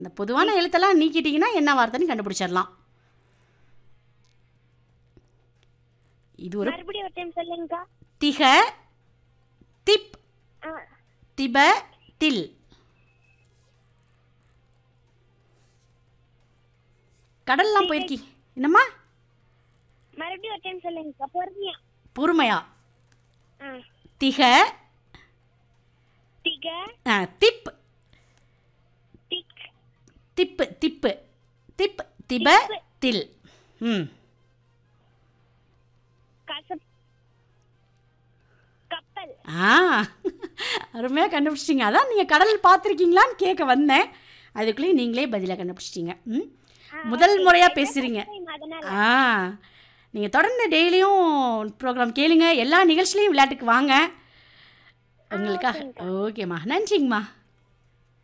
இந்த பொதுவான எழுத்தெல்லாம் நீக்கிட்டீங்கன்னா என்ன வார்த்தைன்னு கண்டுபிடிச்சிடலாம் இது ஒரு மறுபடியும் ஒரு டைம் சொல்லுங்கக்கா திக திப் ஆ திப தில் கடல்லாம் போயிருக்கி என்னம்மா மறுபடியும் ஒரு டைம் சொல்லுங்கக்கா பொறுமையா பொறுமையா ஆ திக திக ஆ, திப் திக் திப்பு திப்பு திப் திப திப்பு. தில் ம் கசப் கப்பல் ஆ அருமையாக கண்டுபிடிச்சிட்டிங்க அதான் நீங்கள் கடல் பார்த்துருக்கீங்களான்னு கேட்க வந்தேன் அதுக்குள்ளேயும் நீங்களே பதிலாக கண்டுபிடிச்சிட்டிங்க ம் முதல் முறையாக பேசுகிறீங்க அதனால ஆ நீங்கள் தொடர்ந்து டெய்லியும் ப்ரோக்ராம் கேளுங்க எல்லா நிகழ்ச்சிலையும் விளையாட்டுக்கு வாங்க உங்களுக்காக ஓகேம்மா நன்றிங்கம்மா